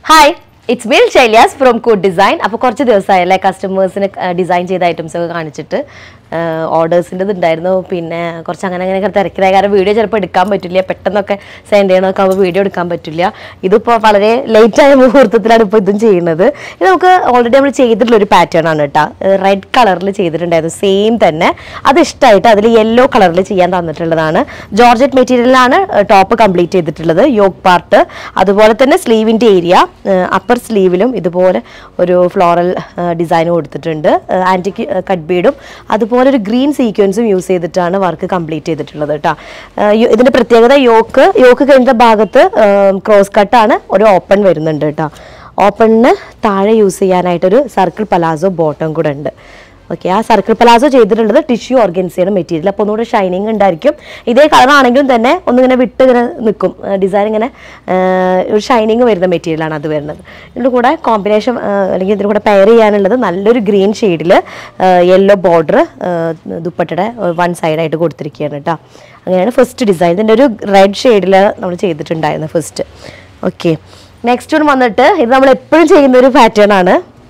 Hi it's ബിൽ ശൈലിയാസ് from കൂഡ് ഡിസൈൻ അപ്പോൾ കുറച്ച് ദിവസമായല്ലേ കസ്റ്റമേഴ്സിന് ഡിസൈൻ ചെയ്ത ഐറ്റംസ് ഒക്കെ കാണിച്ചിട്ട് ഓർഡേഴ്സിൻ്റെ ഉണ്ടായിരുന്നു പിന്നെ കുറച്ച് അങ്ങനെ അങ്ങനെ തിരക്കിലായ കാരണം വീഡിയോ ചിലപ്പോൾ എടുക്കാൻ പറ്റില്ല പെട്ടെന്നൊക്കെ സെൻഡ് ചെയ്യണമൊക്കെ ആകുമ്പോൾ വീഡിയോ എടുക്കാൻ പറ്റില്ല ഇതിപ്പോൾ വളരെ ലേറ്റ് ആയ മുഹൂർത്തത്തിലാണ് ഇപ്പോൾ ഇതും ചെയ്യുന്നത് ഇത് നമുക്ക് ഓൾറെഡി നമ്മൾ ചെയ്തിട്ടുള്ള ഒരു പാറ്റേൺ ആണ് കേട്ടോ റെഡ് കളറിൽ ചെയ്തിട്ടുണ്ടായിരുന്നു സെയിം തന്നെ അത് ഇഷ്ടമായിട്ട് അതിൽ യെല്ലോ കളറിൽ ചെയ്യാൻ തന്നിട്ടുള്ളതാണ് ജോർജറ്റ് മെറ്റീരിയലിലാണ് ടോപ്പ് കംപ്ലീറ്റ് ചെയ്തിട്ടുള്ളത് യോഗ് പാർട്ട് അതുപോലെ തന്നെ സ്ലീവിൻ്റെ ഏരിയ അപ്പർ സ്ലീവിലും ഇതുപോലെ ഒരു ഫ്ലോറൽ ഡിസൈൻ കൊടുത്തിട്ടുണ്ട് ആൻറ്റിക്ക് കട്ട് ബീഡും അതുപോലെ ഒരു ഗ്രീൻ സീക്വൻസും യൂസ് ചെയ്തിട്ടാണ് വർക്ക് കംപ്ലീറ്റ് ചെയ്തിട്ടുള്ളത് കേട്ടോ ഇതിൻ്റെ പ്രത്യേകത യോക്ക് യോക്ക് കഴിഞ്ഞ ഭാഗത്ത് ക്രോസ് കട്ടാണ് ഒരു ഓപ്പൺ വരുന്നുണ്ട് കേട്ടോ ഓപ്പണിന് താഴെ യൂസ് ചെയ്യാനായിട്ടൊരു സർക്കിൾ പലാസോ ബോട്ടം കൂടെ ഉണ്ട് ഓക്കെ ആ സർക്കിൾ പലാസോ ചെയ്തിട്ടുള്ളത് ടിഷ്യൂ ഓർഗൻസിയാണ് മെറ്റീരിയൽ അപ്പോൾ ഒന്നുകൂടെ ഷൈനിങ് ഉണ്ടായിരിക്കും ഇതേ കളറാണെങ്കിലും തന്നെ ഒന്നിങ്ങനെ വിട്ട് ഇങ്ങനെ നിൽക്കും ഡിസൈൻ ഇങ്ങനെ ആ, ഒരു ഷൈനിങ് വരുന്ന മെറ്റീരിയലാണ് അത് വരുന്നത് ഇതിൻ്റെ കൂടെ കോമ്പിനേഷൻ അല്ലെങ്കിൽ ഇതിൻ്റെ കൂടെ പെയർ ചെയ്യാനുള്ളത് നല്ലൊരു ഗ്രീൻ ഷെയ്ഡിൽ യെല്ലോ ബോർഡർ ദുപ്പട്ടയുടെ വൺ സൈഡായിട്ട് കൊടുത്തിരിക്കുകയാണ് കേട്ടോ അങ്ങനെയാണ് ഫസ്റ്റ് ഡിസൈൻ ഇതിൻ്റെ ഒരു റെഡ് ഷെയ്ഡിൽ നമ്മൾ ചെയ്തിട്ടുണ്ടായിരുന്നു ഫസ്റ്റ് ഓക്കെ നെക്സ്റ്റ് വൺ വന്നിട്ട് ഇത് നമ്മൾ എപ്പോഴും ചെയ്യുന്ന ഒരു പാറ്റേൺ ആണ്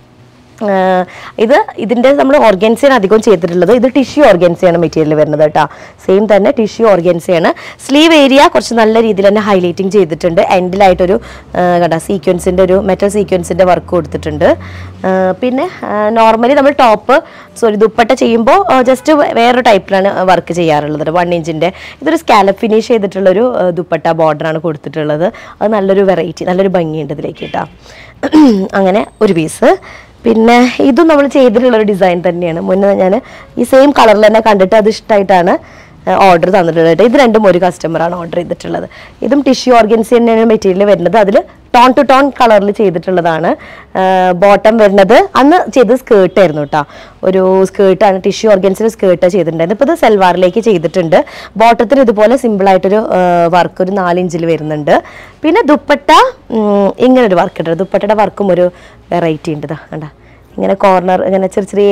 ആഹ് ഇത് ഇതിൻ്റെ നമ്മൾ ഓർഗൻസിയാണ് അധികം ചെയ്തിട്ടുള്ളത് ഇത് ടിഷ്യൂ ഓർഗൻസിയാണ് മെറ്റീരിയൽ വരുന്നത് കേട്ടോ സെയിം തന്നെ ടിഷ്യൂ ഓർഗൻസിയാണ് സ്ലീവ് ഏരിയ കുറച്ച് നല്ല രീതിയിൽ തന്നെ ഹൈലൈറ്റിംഗ് ചെയ്തിട്ടുണ്ട് എൻഡിലായിട്ടൊരു കേട്ടോ സീക്വൻസിൻ്റെ ഒരു മെറ്റൽ സീക്വൻസിൻ്റെ വർക്ക് കൊടുത്തിട്ടുണ്ട് ആഹ് പിന്നെ നോർമലി നമ്മൾ ടോപ്പ് സോറി ദുപ്പട്ട ചെയ്യുമ്പോൾ ജസ്റ്റ് വേറൊരു ടൈപ്പിലാണ് വർക്ക് ചെയ്യാറുള്ളത് വൺ ഇഞ്ചിൻ്റെ ഇതൊരു സ്കാലപ്പ് ഫിനിഷ് ചെയ്തിട്ടുള്ളൊരു ആഹ് ദുപ്പട്ട ബോർഡറാണ് കൊടുത്തിട്ടുള്ളത് അത് നല്ലൊരു വെറൈറ്റി നല്ലൊരു ഭംഗിയുണ്ട് ഇതിലേക്ക് കേട്ടോ അങ്ങനെ ഒരു പീസ് പിന്നെ ഇതും നമ്മൾ ചെയ്തിട്ടുള്ള ഒരു ഡിസൈൻ തന്നെയാണ് മുന്നേ ഞാൻ ഈ സെയിം കളറിൽ തന്നെ കണ്ടിട്ട് അത് ഇഷ്ടമായിട്ടാണ് ഓർഡർ തന്നിട്ടുള്ളത് കേട്ടോ. ഇത് രണ്ടും ഒരു കസ്റ്റമറാണ് ഓർഡർ ചെയ്തിട്ടുള്ളത് ഇതും ടിഷ്യൂ ഓർഗൻസി തന്നെയാണ് മെറ്റീരിയൽ വരുന്നത് അതിൽ ടോൺ ടു ടോൺ കളറിൽ ചെയ്തിട്ടുള്ളതാണ് ബോട്ടം വരുന്നത് അന്ന് ചെയ്തത് സ്കേർട്ട് ആയിരുന്നു കേട്ടോ ഒരു സ്കേർട്ടാണ് ടിഷ്യൂ ഓർഗൻസിൻ്റെ സ്കേർട്ട് ചെയ്തിട്ടുണ്ടായിരുന്നു ഇപ്പോൾ ഇത് സെൽവാറിലേക്ക് ചെയ്തിട്ടുണ്ട് ബോട്ടത്തിന് ഇതുപോലെ സിമ്പിളായിട്ടൊരു വർക്ക് ഒരു നാലിഞ്ചിൽ വരുന്നുണ്ട് പിന്നെ ദുപ്പട്ട ഉം, ഇങ്ങനെ ഒരു വർക്ക് ഉണ്ട് ദുപ്പട്ടയുടെ വർക്കും ഒരു വെറൈറ്റി ഉണ്ട് ഇതാ കണ്ട ഇങ്ങനെ കോർണർ ഇങ്ങനെ ചെറിയ ചെറിയ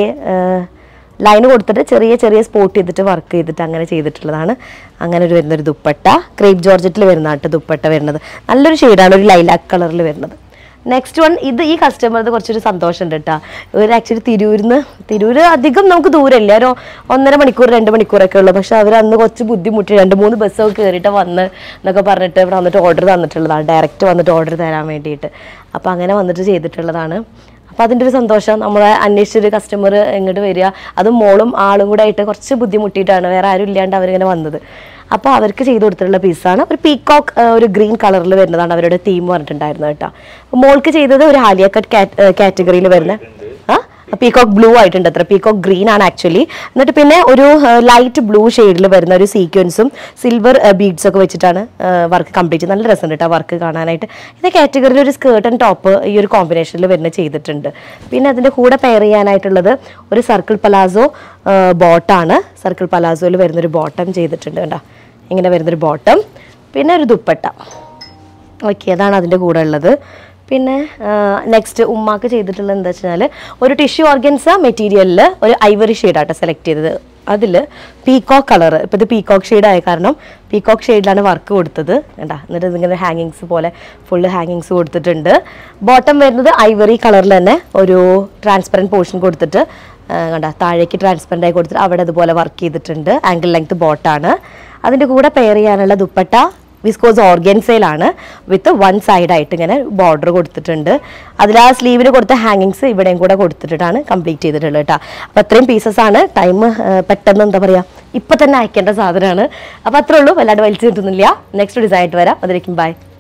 ലൈൻ കൊടുത്തിട്ട് ചെറിയ ചെറിയ സ്പോട്ട് ചെയ്തിട്ട് വർക്ക് ചെയ്തിട്ട് അങ്ങനെ ചെയ്തിട്ടുള്ളതാണ് അങ്ങനെ ഒരു വരുന്നൊരു ദുപ്പട്ട ക്രേപ്പ് ജോർജറ്റിൽ വരുന്ന കേട്ടോ ദുപ്പട്ട വരുന്നത് നല്ലൊരു ഷെയ്ഡാണ് ഒരു ലൈലാക്ക് കളറിൽ വരുന്നത് നെക്സ്റ്റ് വൺ ഇത് ഈ കസ്റ്റമർക്ക് കുറച്ചൊരു സന്തോഷമുണ്ട് കേട്ടോ ഇവർ ആക്ച്വലി തിരൂരിന്ന് തിരൂര് അധികം നമുക്ക് ദൂരമില്ല ഒരു ഒന്നര മണിക്കൂർ രണ്ട് മണിക്കൂറൊക്കെ ഉള്ളൂ പക്ഷെ അവർ അന്ന് കുറച്ച് ബുദ്ധിമുട്ടി രണ്ട് മൂന്ന് ബസ്സൊക്കെ കയറിയിട്ട് വന്ന് എന്നൊക്കെ പറഞ്ഞിട്ട് ഇവിടെ വന്നിട്ട് ഓർഡർ തന്നിട്ടുള്ളതാണ് ഡയറക്റ്റ് വന്നിട്ട് ഓർഡർ തരാൻ വേണ്ടിയിട്ട് അപ്പോൾ അങ്ങനെ വന്നിട്ട് ചെയ്തിട്ടുള്ളതാണ് അപ്പോൾ അതിൻ്റെ ഒരു സന്തോഷം നമ്മളെ അന്വേഷിച്ചൊരു കസ്റ്റമർ ഇങ്ങോട്ട് വരിക അതും മോളും ആളും കൂടെ ആയിട്ട് കുറച്ച് ബുദ്ധിമുട്ടിയിട്ടാണ് വേറെ ആരും ഇല്ലാണ്ട് അവരിങ്ങനെ വന്നത് അപ്പോൾ അവർക്ക് ചെയ്ത് കൊടുത്തിട്ടുള്ള പീസാണ് ഒരു പീകോക്ക് ഒരു ഗ്രീൻ കളറിൽ വരുന്നതാണ് അവരുടെ തീം പറഞ്ഞിട്ടുണ്ടായിരുന്നത് കേട്ടോ അപ്പോൾ മോൾക്ക് ചെയ്തത് ഒരു ഹാലിയ കട്ട് കാറ്റഗറിയിൽ വരുന്ന ആ പീകോക്ക് ബ്ലൂ ആയിട്ടുണ്ട് അത്ര പീകോക്ക് ഗ്രീൻ ആണ് ആക്ച്വലി എന്നിട്ട് പിന്നെ ഒരു ലൈറ്റ് ബ്ലൂ ഷെയ്ഡിൽ വരുന്ന ഒരു സീക്വൻസും സിൽവർ ബീഡ്സ് ഒക്കെ വെച്ചിട്ടാണ് വർക്ക് കംപ്ലീറ്റ് നല്ല രസമുണ്ട് കേട്ടോ വർക്ക് കാണാനായിട്ട് ഇത് കാറ്റഗറിയിൽ ഒരു സ്കേർട്ട് ആൻഡ് ടോപ്പ് ഈ ഒരു കോമ്പിനേഷനിൽ വരുന്ന ചെയ്തിട്ടുണ്ട് പിന്നെ അതിൻ്റെ കൂടെ പെയർ ചെയ്യാനായിട്ടുള്ളത് ഒരു സർക്കിൾ പലാസോ ബോട്ടാണ് സർക്കിൾ പലാസോയിൽ വരുന്നൊരു ബോട്ടം ചെയ്തിട്ടുണ്ട് കേട്ടോ ഇങ്ങനെ വരുന്നൊരു ബോട്ടം പിന്നെ ഒരു ദുപ്പട്ട ഓക്കെ അതാണ് അതിൻ്റെ കൂടെ ഉള്ളത് പിന്നെ നെക്സ്റ്റ് ഉമ്മാക്ക് ചെയ്തിട്ടുള്ളത് എന്താ വെച്ചാൽ ഒരു ടിഷ്യൂ ഓർഗൻസ മെറ്റീരിയലിൽ ഒരു ഐവറി ഷെയ്ഡാട്ടോ സെലക്ട് ചെയ്തത് അതിൽ പീകോക്ക് കളർ ഇപ്പോൾ ഇത് പീകോക്ക് ഷെയ്ഡ് ആയ കാരണം പീകോക്ക് ഷെയ്ഡിലാണ് വർക്ക് കൊടുത്തത് കണ്ടാ എന്നിട്ട് ഇതിങ്ങനെ ഹാങ്ങിങ്സ് പോലെ ഫുള്ള് ഹാങ്ങിങ്സ് കൊടുത്തിട്ടുണ്ട് ബോട്ടം വരുന്നത് ഐവറി കളറിൽ തന്നെ ഒരു ട്രാൻസ്പെറൻറ്റ് പോർഷൻ കൊടുത്തിട്ട് ആ, കണ്ട താഴേക്ക് ട്രാൻസ്പെറൻ്റ് ആയി കൊടുത്തിട്ട് അവിടെ അതുപോലെ വർക്ക് ചെയ്തിട്ടുണ്ട് ആംഗിൾ ലെങ്ത് ബോട്ടാണ് അതിൻ്റെ കൂടെ പെയർ ചെയ്യാനുള്ള ദുപ്പട്ട വിസ്കോസ് ഓർഗൻസയിലാണ് വിത്ത് വൺ സൈഡായിട്ട് ഇങ്ങനെ ബോർഡർ കൊടുത്തിട്ടുണ്ട് അതിൽ ആ സ്ലീവിന് കൊടുത്ത ഹാങ്ങിങ്സ് ഇവിടെയും കൂടെ കൊടുത്തിട്ടാണ് കംപ്ലീറ്റ് ചെയ്തിട്ടുള്ളത് കേട്ടോ അപ്പോൾ അത്രയും പീസസ് ആണ് ടൈം പെട്ടെന്ന് എന്താ പറയുക ഇപ്പം തന്നെ അയക്കേണ്ട സാധനമാണ് അപ്പോൾ അത്രേ ഉള്ളൂ വല്ലാണ്ട് വലിച്ചു കിട്ടുന്നില്ല നെക്സ്റ്റ് ഡിസൈൻ ആയിട്ട് വരാം അതിലേക്കും ബൈ